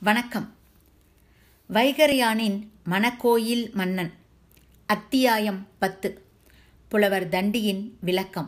வணக்கம் வைகரையானின் மணக்கோயில் மன்னன் அத்தியாயம் பத்து புலவர் தண்டியின் விளக்கம்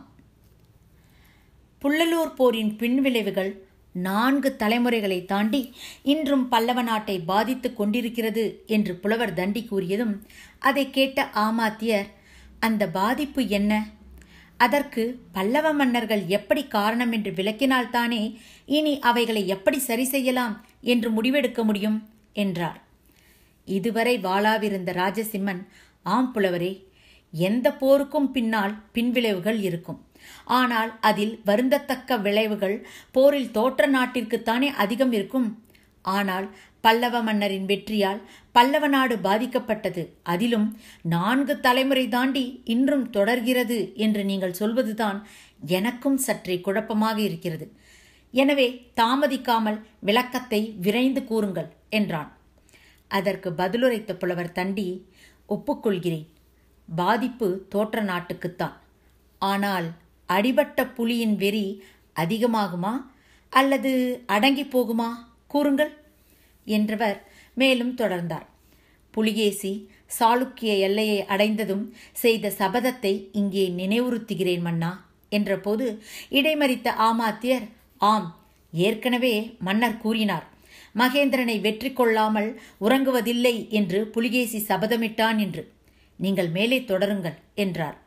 புள்ளலூர் போரின் பின்விளைவுகள் நான்கு தலைமுறைகளை தாண்டி இன்றும் பல்லவ நாட்டை பாதித்துக் கொண்டிருக்கிறது என்று புலவர் தண்டி கூறியதும் அதை கேட்ட ஆமாத்தியர் அந்த பாதிப்பு என்ன அதற்கு பல்லவ மன்னர்கள் எப்படி காரணம் என்று விளக்கினால்தானே இனி அவைகளை எப்படி சரி செய்யலாம் என்று முடிவெடுக்க முடியும் என்றார் இதுவரை வாளாவிருந்த ராஜசிம்மன் ஆம் புலவரே எந்த போருக்கும் பின்னால் பின்விளைவுகள் இருக்கும் ஆனால் அதில் வருந்தத்தக்க விளைவுகள் போரில் தோற்ற நாட்டிற்குத்தானே அதிகம் இருக்கும் ஆனால் பல்லவ மன்னரின் வெற்றியால் பல்லவ நாடு பாதிக்கப்பட்டது அதிலும் நான்கு தலைமுறை தாண்டி இன்றும் தொடர்கிறது என்று நீங்கள் சொல்வதுதான் எனக்கும் சற்றே குழப்பமாக இருக்கிறது எனவே தாமதிக்காமல் விளக்கத்தை விரைந்து கூறுங்கள் என்றான் அதற்கு பதிலுரைத்த புலவர் தண்டி ஒப்புக்கொள்கிறேன் பாதிப்பு தோற்ற நாட்டுக்குத்தான் ஆனால் அடிபட்ட புலியின் வெறி அதிகமாகுமா அல்லது அடங்கி போகுமா கூறுங்கள் என்றவர் மேலும் தொடர்ந்தார் புலிகேசி சாளுக்கிய எல்லையை அடைந்ததும் செய்த சபதத்தை இங்கே நினைவுறுத்துகிறேன் மன்னா என்றபோது இடைமறித்த ஆமாத்தியர் ஆம் ஏற்கனவே மன்னர் கூறினார் மகேந்திரனை வெற்றி கொள்ளாமல் உறங்குவதில்லை என்று புலிகேசி சபதமிட்டான் என்று நீங்கள் மேலே தொடருங்கள் என்றார்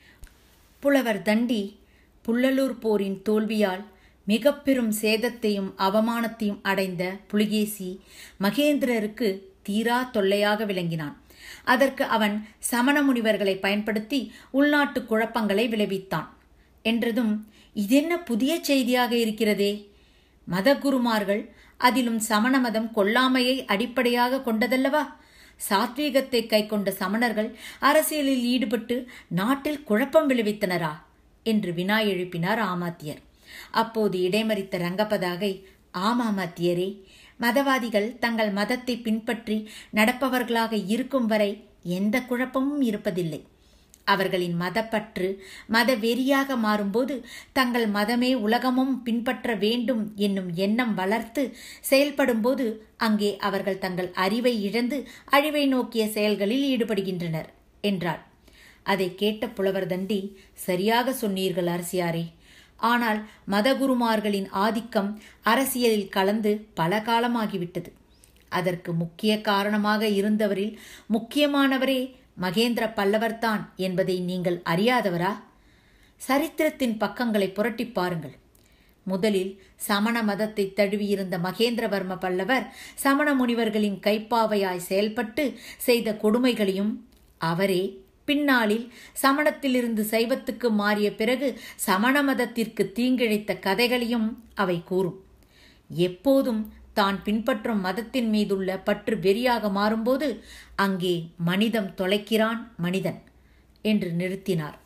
புலவர் தண்டி புள்ளலூர் போரின் தோல்வியால் மிக பெரும் சேதத்தையும் அவமானத்தையும் அடைந்த புலிகேசி மகேந்திரருக்கு தீரா தொல்லையாக விளங்கினான் அதற்கு அவன் சமண முனிவர்களை பயன்படுத்தி உள்நாட்டு குழப்பங்களை விளைவித்தான் என்றதும் இதென்ன புதிய செய்தியாக இருக்கிறதே மதகுருமார்கள் அதிலும் சமண மதம் கொல்லாமையை அடிப்படையாக கொண்டதல்லவா சாத்வீகத்தை கைக்கொண்ட சமணர்கள் அரசியலில் ஈடுபட்டு நாட்டில் குழப்பம் விளைவித்தனரா என்று வினா எழுப்பினார் ஆமாத்தியர் அப்போது இடைமறித்த ரங்கபதாகை ஆமாமாத்தியரே மதவாதிகள் தங்கள் மதத்தை பின்பற்றி நடப்பவர்களாக இருக்கும் வரை எந்த குழப்பமும் இருப்பதில்லை அவர்களின் மதப்பற்று மத வெறியாக மாறும்போது தங்கள் மதமே உலகமும் பின்பற்ற வேண்டும் என்னும் எண்ணம் வளர்த்து செயல்படும்போது அங்கே அவர்கள் தங்கள் அறிவை இழந்து அழிவை நோக்கிய செயல்களில் ஈடுபடுகின்றனர் என்றார் அதை கேட்ட புலவர் தண்டி சரியாக சொன்னீர்கள் அரசியாரே ஆனால் மதகுருமார்களின் ஆதிக்கம் அரசியலில் கலந்து பல காலமாகிவிட்டது அதற்கு முக்கிய காரணமாக இருந்தவரில் முக்கியமானவரே மகேந்திர பல்லவர்தான் என்பதை நீங்கள் அறியாதவரா சரித்திரத்தின் பக்கங்களை புரட்டி பாருங்கள் முதலில் சமண மதத்தை தழுவியிருந்த மகேந்திரவர்ம பல்லவர் சமண முனிவர்களின் கைப்பாவையாய் செயல்பட்டு செய்த கொடுமைகளையும் அவரே பின்னாளில் சமணத்திலிருந்து சைவத்துக்கு மாறிய பிறகு சமண மதத்திற்கு தீங்கிழைத்த கதைகளையும் அவை கூறும் எப்போதும் தான் பின்பற்றும் மதத்தின் மீதுள்ள பற்று வெறியாக மாறும்போது அங்கே மனிதம் தொலைக்கிறான் மனிதன் என்று நிறுத்தினார்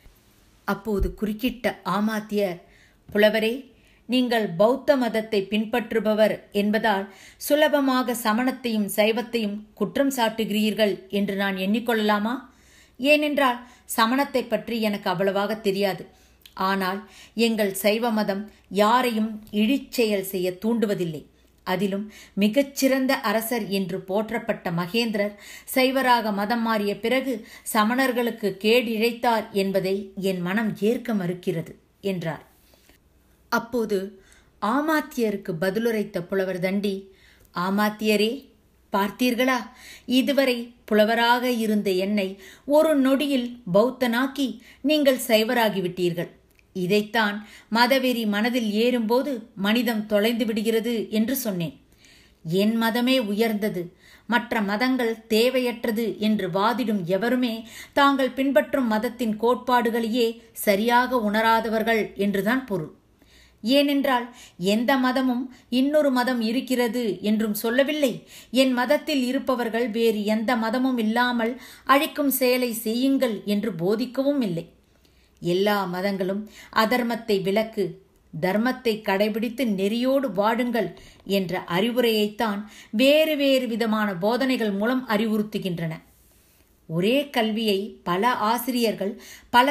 அப்போது குறுக்கிட்ட ஆமாத்தியர் புலவரே நீங்கள் பௌத்த மதத்தை பின்பற்றுபவர் என்பதால் சுலபமாக சமணத்தையும் சைவத்தையும் குற்றம் சாட்டுகிறீர்கள் என்று நான் எண்ணிக்கொள்ளலாமா ஏனென்றால் சமணத்தை பற்றி எனக்கு அவ்வளவாக தெரியாது ஆனால் எங்கள் சைவ மதம் யாரையும் இழிச்செயல் செய்ய தூண்டுவதில்லை அதிலும் மிகச்சிறந்த அரசர் என்று போற்றப்பட்ட மகேந்திரர் சைவராக மதம் மாறிய பிறகு சமணர்களுக்கு கேடு இழைத்தார் என்பதை என் மனம் ஏற்க மறுக்கிறது என்றார் அப்போது ஆமாத்தியருக்கு பதிலுரைத்த புலவர் தண்டி ஆமாத்தியரே பார்த்தீர்களா இதுவரை புலவராக இருந்த என்னை ஒரு நொடியில் பௌத்தனாக்கி நீங்கள் சைவராகிவிட்டீர்கள் இதைத்தான் மதவெறி மனதில் ஏறும்போது மனிதம் தொலைந்து விடுகிறது என்று சொன்னேன் என் மதமே உயர்ந்தது மற்ற மதங்கள் தேவையற்றது என்று வாதிடும் எவருமே தாங்கள் பின்பற்றும் மதத்தின் கோட்பாடுகளையே சரியாக உணராதவர்கள் என்றுதான் பொருள் ஏனென்றால் எந்த மதமும் இன்னொரு மதம் இருக்கிறது என்றும் சொல்லவில்லை என் மதத்தில் இருப்பவர்கள் வேறு எந்த மதமும் இல்லாமல் அழிக்கும் செயலை செய்யுங்கள் என்று போதிக்கவும் இல்லை எல்லா மதங்களும் அதர்மத்தை விலக்கு தர்மத்தை கடைபிடித்து நெறியோடு வாடுங்கள் என்ற அறிவுரையைத்தான் வேறு வேறு விதமான போதனைகள் மூலம் அறிவுறுத்துகின்றன ஒரே கல்வியை பல ஆசிரியர்கள்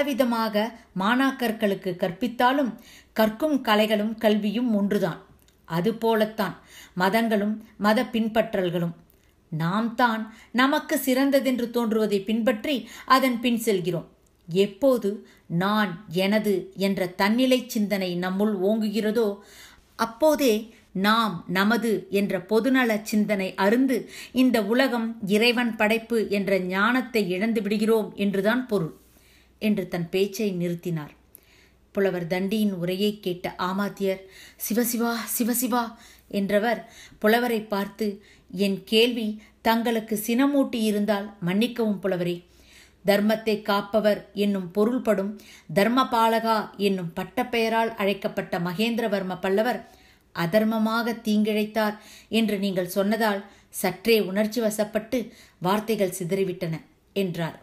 பலவிதமாக மாணாக்கர்களுக்கு கற்பித்தாலும் கற்கும் கலைகளும் கல்வியும் ஒன்றுதான் அதுபோலத்தான் மதங்களும் மத பின்பற்றல்களும் நாம் தான் நமக்கு சிறந்ததென்று தோன்றுவதை பின்பற்றி அதன் பின் செல்கிறோம் எப்போது நான் எனது என்ற தன்னிலை சிந்தனை நம்முள் ஓங்குகிறதோ அப்போதே நாம் நமது என்ற பொதுநல சிந்தனை அருந்து இந்த உலகம் இறைவன் படைப்பு என்ற ஞானத்தை இழந்து விடுகிறோம் என்றுதான் பொருள் என்று தன் பேச்சை நிறுத்தினார் புலவர் தண்டியின் உரையை கேட்ட ஆமாத்தியர் சிவசிவா சிவசிவா என்றவர் புலவரை பார்த்து என் கேள்வி தங்களுக்கு சினமூட்டி இருந்தால் மன்னிக்கவும் புலவரே தர்மத்தை காப்பவர் என்னும் பொருள்படும் தர்மபாலகா என்னும் பட்டப்பெயரால் அழைக்கப்பட்ட மகேந்திரவர்ம பல்லவர் அதர்மமாக தீங்கிழைத்தார் என்று நீங்கள் சொன்னதால் சற்றே உணர்ச்சி வசப்பட்டு வார்த்தைகள் சிதறிவிட்டன என்றார்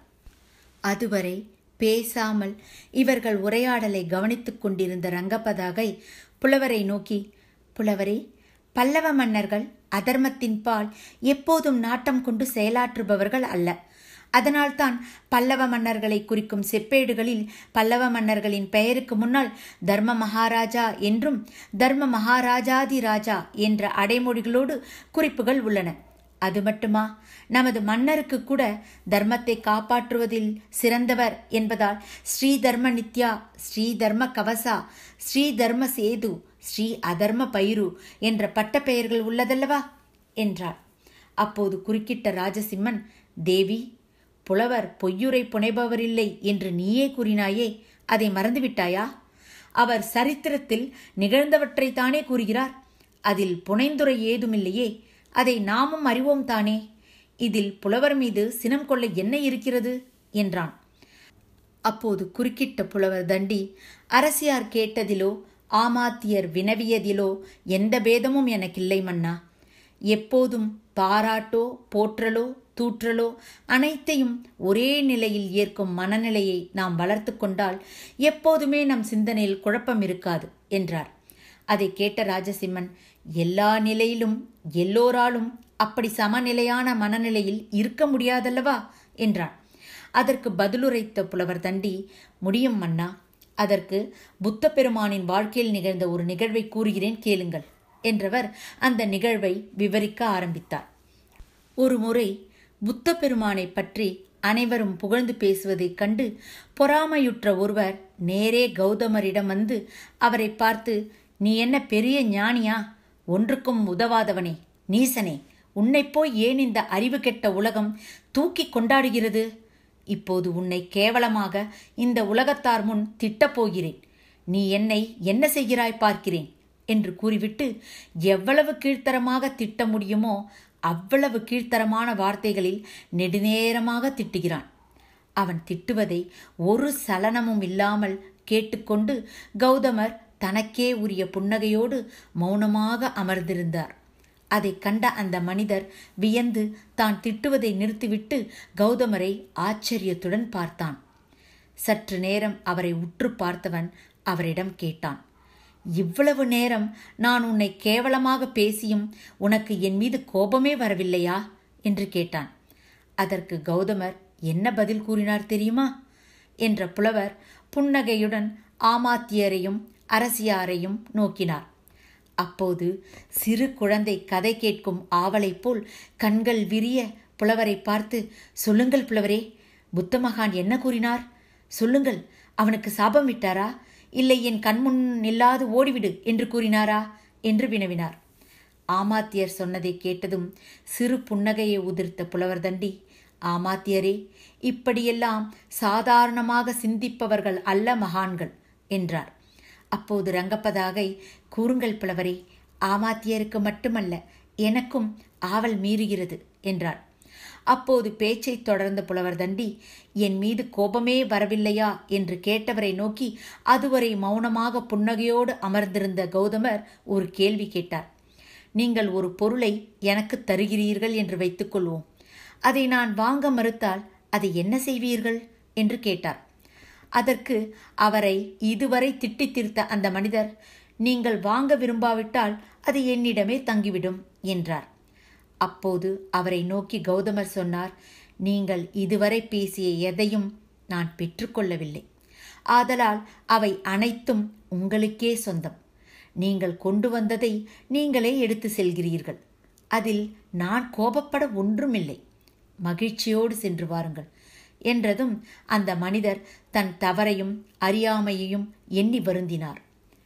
அதுவரை பேசாமல் இவர்கள் உரையாடலை கவனித்துக் கொண்டிருந்த ரங்கபதாகை புலவரை நோக்கி புலவரே பல்லவ மன்னர்கள் அதர்மத்தின் பால் எப்போதும் நாட்டம் கொண்டு செயலாற்றுபவர்கள் அல்ல அதனால்தான் பல்லவ மன்னர்களை குறிக்கும் செப்பேடுகளில் பல்லவ மன்னர்களின் பெயருக்கு முன்னால் தர்ம மகாராஜா என்றும் தர்ம மகாராஜாதி ராஜா என்ற அடைமொழிகளோடு குறிப்புகள் உள்ளன அது மட்டுமா நமது மன்னருக்கு கூட தர்மத்தை காப்பாற்றுவதில் சிறந்தவர் என்பதால் ஸ்ரீ தர்ம நித்யா ஸ்ரீ தர்ம கவசா ஸ்ரீ தர்ம சேது ஸ்ரீ அதர்ம பைரு என்ற பட்டப்பெயர்கள் உள்ளதல்லவா என்றார் அப்போது குறுக்கிட்ட ராஜசிம்மன் தேவி புலவர் பொய்யுரை புனைபவரில்லை என்று நீயே கூறினாயே அதை மறந்துவிட்டாயா அவர் சரித்திரத்தில் நிகழ்ந்தவற்றைத்தானே கூறுகிறார் அதில் புனைந்துரை ஏதுமில்லையே அதை நாமும் அறிவோம் தானே இதில் புலவர் மீது சினம் கொள்ள என்ன இருக்கிறது என்றான் அப்போது குறுக்கிட்ட புலவர் தண்டி அரசியார் கேட்டதிலோ ஆமாத்தியர் வினவியதிலோ எந்த பேதமும் எனக்கில்லை மன்னா எப்போதும் பாராட்டோ போற்றலோ தூற்றலோ அனைத்தையும் ஒரே நிலையில் ஏற்கும் மனநிலையை நாம் வளர்த்து கொண்டால் எப்போதுமே நம் சிந்தனையில் குழப்பம் இருக்காது என்றார் அதை கேட்ட ராஜசிம்மன் எல்லா நிலையிலும் எல்லோராலும் அப்படி சமநிலையான மனநிலையில் இருக்க முடியாதல்லவா என்றான் அதற்கு பதிலுரைத்த புலவர் தண்டி முடியும் மன்னா அதற்கு புத்த பெருமானின் வாழ்க்கையில் நிகழ்ந்த ஒரு நிகழ்வை கூறுகிறேன் கேளுங்கள் என்றவர் அந்த நிகழ்வை விவரிக்க ஆரம்பித்தார் ஒரு முறை புத்த பெருமானை பற்றி அனைவரும் புகழ்ந்து பேசுவதைக் கண்டு பொறாமையுற்ற ஒருவர் நேரே கௌதமரிடம் வந்து அவரை பார்த்து நீ என்ன பெரிய ஞானியா ஒன்றுக்கும் உதவாதவனே நீசனே உன்னைப் போய் ஏன் இந்த அறிவு கெட்ட உலகம் தூக்கி கொண்டாடுகிறது இப்போது உன்னை கேவலமாக இந்த உலகத்தார் முன் திட்டப்போகிறேன் நீ என்னை என்ன செய்கிறாய் பார்க்கிறேன் என்று கூறிவிட்டு எவ்வளவு கீழ்த்தரமாக திட்ட முடியுமோ அவ்வளவு கீழ்த்தரமான வார்த்தைகளில் நெடுநேரமாக திட்டுகிறான் அவன் திட்டுவதை ஒரு சலனமும் இல்லாமல் கேட்டுக்கொண்டு கௌதமர் தனக்கே உரிய புன்னகையோடு மௌனமாக அமர்ந்திருந்தார் அதை கண்ட அந்த மனிதர் வியந்து தான் திட்டுவதை நிறுத்திவிட்டு கௌதமரை ஆச்சரியத்துடன் பார்த்தான் சற்று நேரம் அவரை உற்று பார்த்தவன் அவரிடம் கேட்டான் இவ்வளவு நேரம் நான் உன்னை கேவலமாக பேசியும் உனக்கு என் மீது கோபமே வரவில்லையா என்று கேட்டான் அதற்கு கௌதமர் என்ன பதில் கூறினார் தெரியுமா என்ற புலவர் புன்னகையுடன் ஆமாத்தியரையும் அரசியாரையும் நோக்கினார் அப்போது சிறு குழந்தை கதை கேட்கும் ஆவலைப் போல் கண்கள் விரிய புலவரை பார்த்து சொல்லுங்கள் புலவரே புத்த மகான் என்ன கூறினார் சொல்லுங்கள் அவனுக்கு சாபம் விட்டாரா இல்லை என் கண்முன் நில்லாது ஓடிவிடு என்று கூறினாரா என்று வினவினார் ஆமாத்தியர் சொன்னதை கேட்டதும் சிறு புன்னகையை உதிர்த்த புலவர் தண்டி ஆமாத்தியரே இப்படியெல்லாம் சாதாரணமாக சிந்திப்பவர்கள் அல்ல மகான்கள் என்றார் அப்போது ரங்கப்பதாகை கூறுங்கள் புலவரே ஆமாத்தியருக்கு மட்டுமல்ல எனக்கும் ஆவல் மீறுகிறது என்றார் அப்போது பேச்சை தொடர்ந்த புலவர் தண்டி என் மீது கோபமே வரவில்லையா என்று கேட்டவரை நோக்கி அதுவரை மௌனமாக புன்னகையோடு அமர்ந்திருந்த கௌதமர் ஒரு கேள்வி கேட்டார் நீங்கள் ஒரு பொருளை எனக்கு தருகிறீர்கள் என்று வைத்துக்கொள்வோம் அதை நான் வாங்க மறுத்தால் அதை என்ன செய்வீர்கள் என்று கேட்டார் அதற்கு அவரை இதுவரை திட்டி தீர்த்த அந்த மனிதர் நீங்கள் வாங்க விரும்பாவிட்டால் அது என்னிடமே தங்கிவிடும் என்றார் அப்போது அவரை நோக்கி கௌதமர் சொன்னார் நீங்கள் இதுவரை பேசிய எதையும் நான் பெற்றுக்கொள்ளவில்லை ஆதலால் அவை அனைத்தும் உங்களுக்கே சொந்தம் நீங்கள் கொண்டு வந்ததை நீங்களே எடுத்து செல்கிறீர்கள் அதில் நான் கோபப்பட ஒன்றுமில்லை மகிழ்ச்சியோடு சென்று வாருங்கள் என்றதும் அந்த மனிதர் தன் தவறையும் அறியாமையையும் எண்ணி வருந்தினார்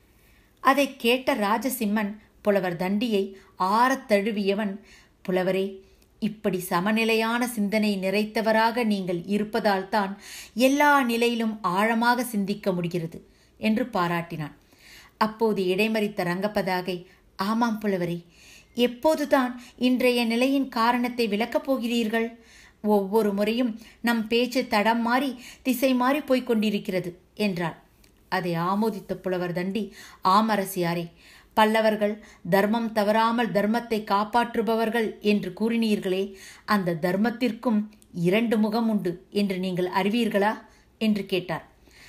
அதை கேட்ட ராஜசிம்மன் புலவர் தண்டியை ஆறத் தழுவியவன் புலவரே இப்படி சமநிலையான சிந்தனை நிறைத்தவராக நீங்கள் இருப்பதால்தான் எல்லா நிலையிலும் ஆழமாக சிந்திக்க முடிகிறது என்று பாராட்டினான் அப்போது இடைமறித்த ரங்கப்பதாகை ஆமாம் புலவரே எப்போதுதான் இன்றைய நிலையின் காரணத்தை விளக்கப் போகிறீர்கள் ஒவ்வொரு முறையும் நம் பேச்சு தடம் மாறி திசை மாறி போய்க் கொண்டிருக்கிறது என்றார் அதை ஆமோதித்த புலவர் தண்டி ஆமரசியாரே பல்லவர்கள் தர்மம் தவறாமல் தர்மத்தை காப்பாற்றுபவர்கள் என்று கூறினீர்களே அந்த தர்மத்திற்கும் இரண்டு முகம் உண்டு என்று நீங்கள் அறிவீர்களா என்று கேட்டார்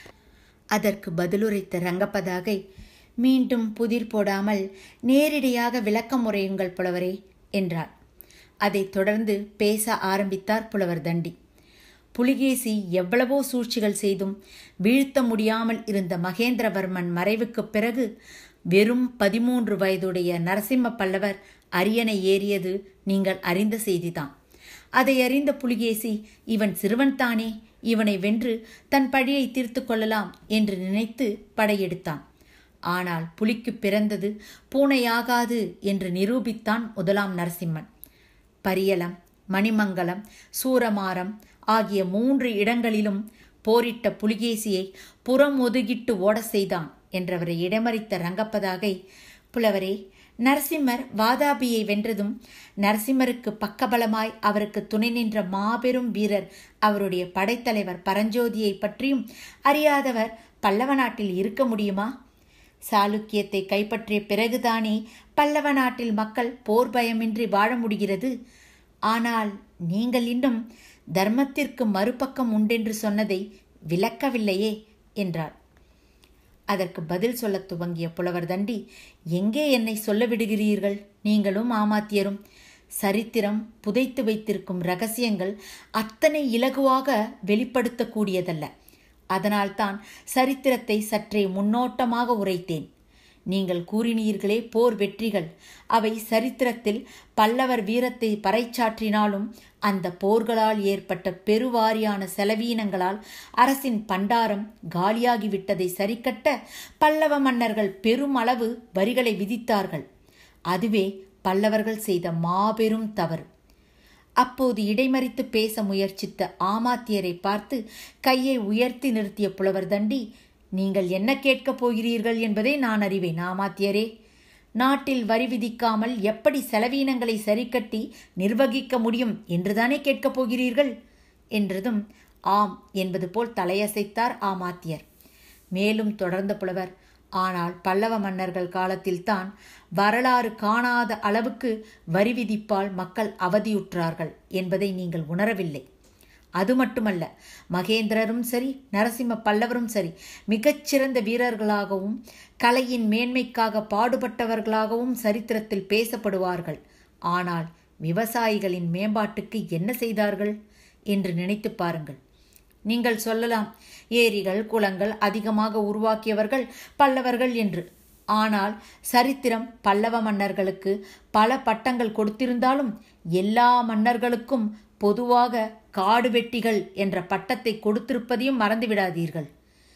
அதற்கு பதிலுரைத்த ரங்கப்பதாகை மீண்டும் புதிர் போடாமல் நேரடியாக விளக்கம் முறையுங்கள் புலவரே என்றார் அதைத் தொடர்ந்து பேச ஆரம்பித்தார் புலவர் தண்டி புலிகேசி எவ்வளவோ சூழ்ச்சிகள் செய்தும் வீழ்த்த முடியாமல் இருந்த மகேந்திரவர்மன் மறைவுக்குப் பிறகு வெறும் பதிமூன்று வயதுடைய நரசிம்ம பல்லவர் அரியணை ஏறியது நீங்கள் அறிந்த செய்திதான் அதை அறிந்த புலிகேசி இவன் சிறுவன்தானே இவனை வென்று தன் பழியை தீர்த்து கொள்ளலாம் என்று நினைத்து படையெடுத்தான் ஆனால் புலிக்கு பிறந்தது பூனையாகாது என்று நிரூபித்தான் முதலாம் நரசிம்மன் பரியலம் மணிமங்கலம் சூரமாரம் ஆகிய மூன்று இடங்களிலும் போரிட்ட புலிகேசியை புறம் ஒதுகிட்டு ஓட செய்தான் என்றவரை இடமறித்த ரங்கப்பதாகை புலவரே நரசிம்மர் வாதாபியை வென்றதும் நரசிம்மருக்கு பக்கபலமாய் அவருக்கு துணை நின்ற மாபெரும் வீரர் அவருடைய படைத்தலைவர் பரஞ்சோதியை பற்றியும் அறியாதவர் பல்லவ நாட்டில் இருக்க முடியுமா சாளுக்கியத்தை கைப்பற்றிய பிறகுதானே பல்லவ நாட்டில் மக்கள் போர் பயமின்றி வாழ முடிகிறது ஆனால் நீங்கள் இன்னும் தர்மத்திற்கு மறுபக்கம் உண்டென்று சொன்னதை விளக்கவில்லையே என்றார் அதற்கு பதில் சொல்லத் துவங்கிய புலவர் தண்டி எங்கே என்னை சொல்ல விடுகிறீர்கள் நீங்களும் ஆமாத்தியரும் சரித்திரம் புதைத்து வைத்திருக்கும் ரகசியங்கள் அத்தனை இலகுவாக வெளிப்படுத்தக்கூடியதல்ல அதனால்தான் சரித்திரத்தை சற்றே முன்னோட்டமாக உரைத்தேன் நீங்கள் கூறினீர்களே போர் வெற்றிகள் அவை சரித்திரத்தில் பல்லவர் வீரத்தை பறைச்சாற்றினாலும் அந்த போர்களால் ஏற்பட்ட பெருவாரியான செலவீனங்களால் அரசின் பண்டாரம் காலியாகிவிட்டதை சரிக்கட்ட பல்லவ மன்னர்கள் பெருமளவு வரிகளை விதித்தார்கள் அதுவே பல்லவர்கள் செய்த மாபெரும் தவறு அப்போது இடைமறித்து பேச முயற்சித்த ஆமாத்தியரை பார்த்து கையை உயர்த்தி நிறுத்திய புலவர் தண்டி நீங்கள் என்ன கேட்கப் போகிறீர்கள் என்பதை நான் அறிவேன் ஆமாத்தியரே நாட்டில் வரி விதிக்காமல் எப்படி செலவீனங்களை சரிக்கட்டி நிர்வகிக்க முடியும் என்றுதானே கேட்கப் போகிறீர்கள் என்றதும் ஆம் என்பது போல் தலையசைத்தார் ஆமாத்தியர் மேலும் தொடர்ந்த புலவர் ஆனால் பல்லவ மன்னர்கள் காலத்தில்தான் வரலாறு காணாத அளவுக்கு வரி விதிப்பால் மக்கள் அவதியுற்றார்கள் என்பதை நீங்கள் உணரவில்லை அது மட்டுமல்ல மகேந்திரரும் சரி நரசிம்ம பல்லவரும் சரி மிகச்சிறந்த வீரர்களாகவும் கலையின் மேன்மைக்காக பாடுபட்டவர்களாகவும் சரித்திரத்தில் பேசப்படுவார்கள் ஆனால் விவசாயிகளின் மேம்பாட்டுக்கு என்ன செய்தார்கள் என்று நினைத்து பாருங்கள் நீங்கள் சொல்லலாம் ஏரிகள் குளங்கள் அதிகமாக உருவாக்கியவர்கள் பல்லவர்கள் என்று ஆனால் சரித்திரம் பல்லவ மன்னர்களுக்கு பல பட்டங்கள் கொடுத்திருந்தாலும் எல்லா மன்னர்களுக்கும் பொதுவாக காடு வெட்டிகள் என்ற பட்டத்தை கொடுத்திருப்பதையும் மறந்துவிடாதீர்கள்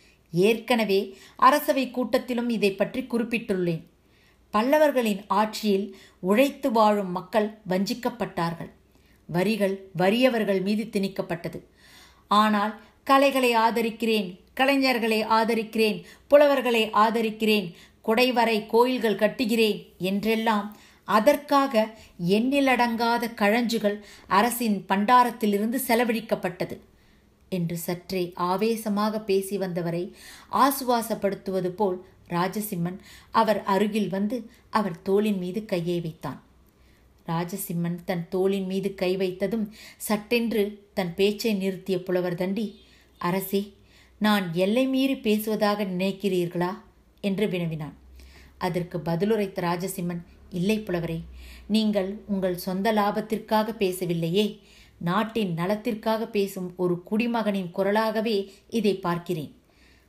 ஏற்கனவே அரசவை கூட்டத்திலும் இதை பற்றி குறிப்பிட்டுள்ளேன் பல்லவர்களின் ஆட்சியில் உழைத்து வாழும் மக்கள் வஞ்சிக்கப்பட்டார்கள் வரிகள் வறியவர்கள் மீது திணிக்கப்பட்டது ஆனால் கலைகளை ஆதரிக்கிறேன் கலைஞர்களை ஆதரிக்கிறேன் புலவர்களை ஆதரிக்கிறேன் குடைவரை கோயில்கள் கட்டுகிறேன் என்றெல்லாம் அதற்காக எண்ணிலடங்காத கழஞ்சுகள் அரசின் பண்டாரத்திலிருந்து செலவழிக்கப்பட்டது என்று சற்றே ஆவேசமாக பேசி வந்தவரை ஆசுவாசப்படுத்துவது போல் ராஜசிம்மன் அவர் அருகில் வந்து அவர் தோளின் மீது கையை வைத்தான் ராஜசிம்மன் தன் தோளின் மீது கை வைத்ததும் சட்டென்று தன் பேச்சை நிறுத்திய புலவர் தண்டி அரசே நான் எல்லை மீறி பேசுவதாக நினைக்கிறீர்களா என்று வினவினான் அதற்கு பதிலுரைத்த ராஜசிம்மன் இல்லை புலவரே நீங்கள் உங்கள் சொந்த லாபத்திற்காக பேசவில்லையே நாட்டின் நலத்திற்காக பேசும் ஒரு குடிமகனின் குரலாகவே இதை பார்க்கிறேன்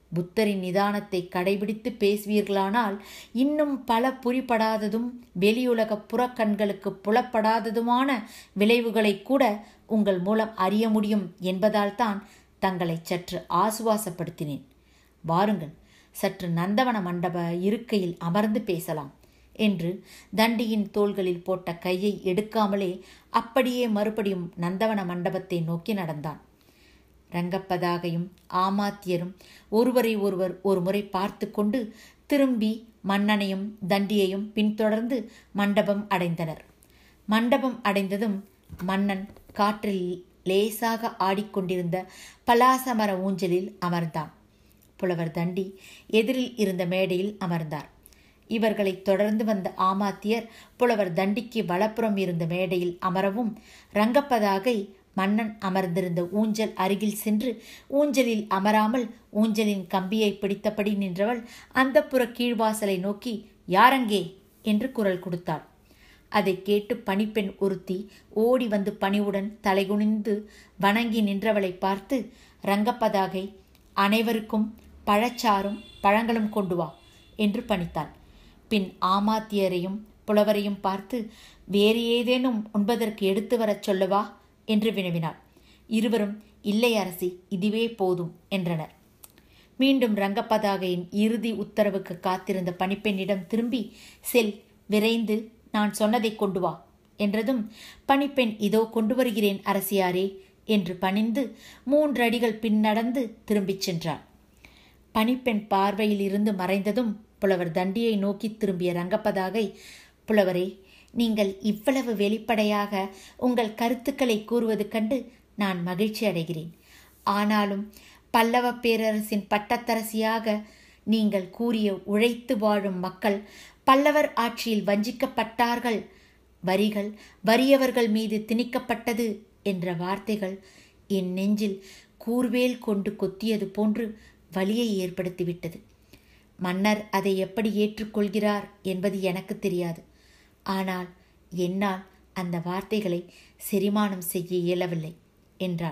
புத்தரின் நிதானத்தை கடைபிடித்து பேசுவீர்களானால் இன்னும் பல புரிபடாததும் வெளியுலக புறக்கண்களுக்கு புலப்படாததுமான விளைவுகளை கூட உங்கள் மூலம் அறிய முடியும் என்பதால் தான் தங்களை சற்று ஆசுவாசப்படுத்தினேன் வாருங்கள் சற்று நந்தவன மண்டப இருக்கையில் அமர்ந்து பேசலாம் என்று தண்டியின் தோள்களில் போட்ட கையை எடுக்காமலே அப்படியே மறுபடியும் நந்தவன மண்டபத்தை நோக்கி நடந்தான் ரங்கப்பதாகையும் ஆமாத்தியரும் ஒருவரை ஒருவர் ஒரு முறை பார்த்து கொண்டு திரும்பி மன்னனையும் தண்டியையும் பின்தொடர்ந்து மண்டபம் அடைந்தனர் மண்டபம் அடைந்ததும் மன்னன் காற்றில் லேசாக ஆடிக்கொண்டிருந்த பலாசமர ஊஞ்சலில் அமர்ந்தான் புலவர் தண்டி எதிரில் இருந்த மேடையில் அமர்ந்தார் இவர்களை தொடர்ந்து வந்த ஆமாத்தியர் புலவர் தண்டிக்கு வலப்புறம் இருந்த மேடையில் அமரவும் ரங்கப்பதாகை மன்னன் அமர்ந்திருந்த ஊஞ்சல் அருகில் சென்று ஊஞ்சலில் அமராமல் ஊஞ்சலின் கம்பியை பிடித்தபடி நின்றவள் அந்த புற கீழ்வாசலை நோக்கி யாரங்கே என்று குரல் கொடுத்தாள் அதை கேட்டு பணிப்பெண் ஒருத்தி ஓடி வந்து பணிவுடன் தலைகுனிந்து வணங்கி நின்றவளை பார்த்து ரங்கப்பதாகை அனைவருக்கும் பழச்சாரும் பழங்களும் கொண்டு வா என்று பணித்தாள் பின் ஆமாத்தியரையும் புலவரையும் பார்த்து வேறு ஏதேனும் உண்பதற்கு எடுத்து வரச் சொல்லவா என்று வினவினாள் இருவரும் இல்லை அரசி இதுவே போதும் என்றனர் மீண்டும் ரங்கப்பதாகையின் இறுதி உத்தரவுக்கு காத்திருந்த பணிப்பெண்ணிடம் திரும்பி செல் விரைந்து நான் சொன்னதை கொண்டு வா என்றதும் பணிப்பெண் இதோ கொண்டு வருகிறேன் அரசியாரே என்று பணிந்து மூன்று அடிகள் பின்னடந்து திரும்பிச் சென்றாள் பணிப்பெண் பார்வையில் இருந்து மறைந்ததும் புலவர் தண்டியை நோக்கி திரும்பிய ரங்கப்பதாகை புலவரே நீங்கள் இவ்வளவு வெளிப்படையாக உங்கள் கருத்துக்களை கூறுவது கண்டு நான் மகிழ்ச்சி அடைகிறேன் ஆனாலும் பல்லவ பேரரசின் பட்டத்தரசியாக நீங்கள் கூறிய உழைத்து வாழும் மக்கள் பல்லவர் ஆட்சியில் வஞ்சிக்கப்பட்டார்கள் வரிகள் வறியவர்கள் மீது திணிக்கப்பட்டது என்ற வார்த்தைகள் என் நெஞ்சில் கூர்வேல் கொண்டு கொத்தியது போன்று வலியை ஏற்படுத்திவிட்டது மன்னர் அதை எப்படி ஏற்றுக்கொள்கிறார் என்பது எனக்கு தெரியாது ஆனால் என்னால் அந்த வார்த்தைகளை செரிமானம் செய்ய இயலவில்லை என்றாள்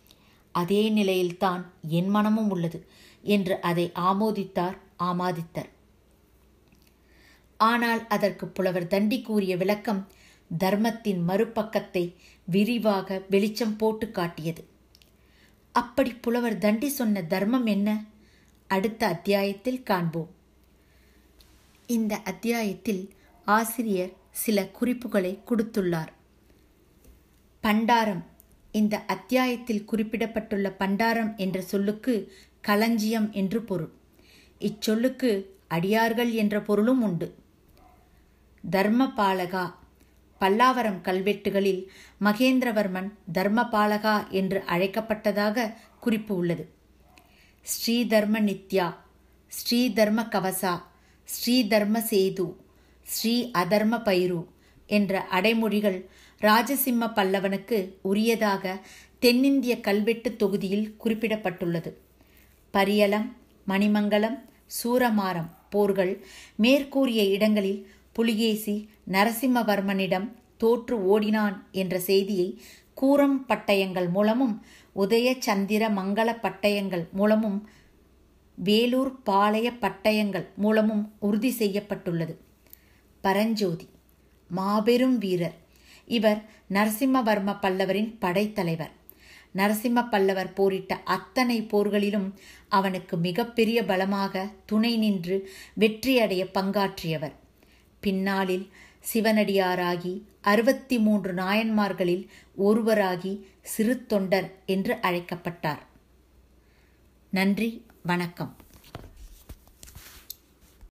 அதே நிலையில்தான் என் மனமும் உள்ளது என்று அதை ஆமோதித்தார் ஆமாதித்தர் ஆனால் அதற்கு புலவர் தண்டி கூறிய விளக்கம் தர்மத்தின் மறுபக்கத்தை விரிவாக வெளிச்சம் போட்டு காட்டியது அப்படி புலவர் தண்டி சொன்ன தர்மம் என்ன அடுத்த அத்தியாயத்தில் காண்போம் இந்த அத்தியாயத்தில் ஆசிரியர் சில குறிப்புகளை கொடுத்துள்ளார் பண்டாரம் இந்த அத்தியாயத்தில் குறிப்பிடப்பட்டுள்ள பண்டாரம் என்ற சொல்லுக்கு களஞ்சியம் என்று பொருள் இச்சொல்லுக்கு அடியார்கள் என்ற பொருளும் உண்டு தர்மபாலகா பல்லாவரம் கல்வெட்டுகளில் மகேந்திரவர்மன் தர்மபாலகா என்று அழைக்கப்பட்டதாக குறிப்பு உள்ளது ஸ்ரீதர்ம நித்யா ஸ்ரீதர்ம கவசா ஸ்ரீதர்ம சேது ஸ்ரீ அதர்ம பைரு என்ற அடைமொழிகள் ராஜசிம்ம பல்லவனுக்கு உரியதாக தென்னிந்திய கல்வெட்டு தொகுதியில் குறிப்பிடப்பட்டுள்ளது பரியலம் மணிமங்கலம் சூரமாரம் போர்கள் மேற்கூறிய இடங்களில் புலிகேசி நரசிம்மவர்மனிடம் தோற்று ஓடினான் என்ற செய்தியை கூரம் பட்டயங்கள் மூலமும் உதய சந்திர மங்கள பட்டயங்கள் மூலமும் வேலூர் பாளைய பட்டயங்கள் மூலமும் உறுதி செய்யப்பட்டுள்ளது பரஞ்சோதி மாபெரும் வீரர் இவர் நரசிம்மவர்ம பல்லவரின் படைத்தலைவர் நரசிம்ம பல்லவர் போரிட்ட அத்தனை போர்களிலும் அவனுக்கு மிகப்பெரிய பலமாக துணை நின்று வெற்றியடைய பங்காற்றியவர் பின்னாளில் சிவனடியாராகி அறுபத்தி மூன்று நாயன்மார்களில் ஒருவராகி சிறு தொண்டர் என்று அழைக்கப்பட்டார் நன்றி வணக்கம்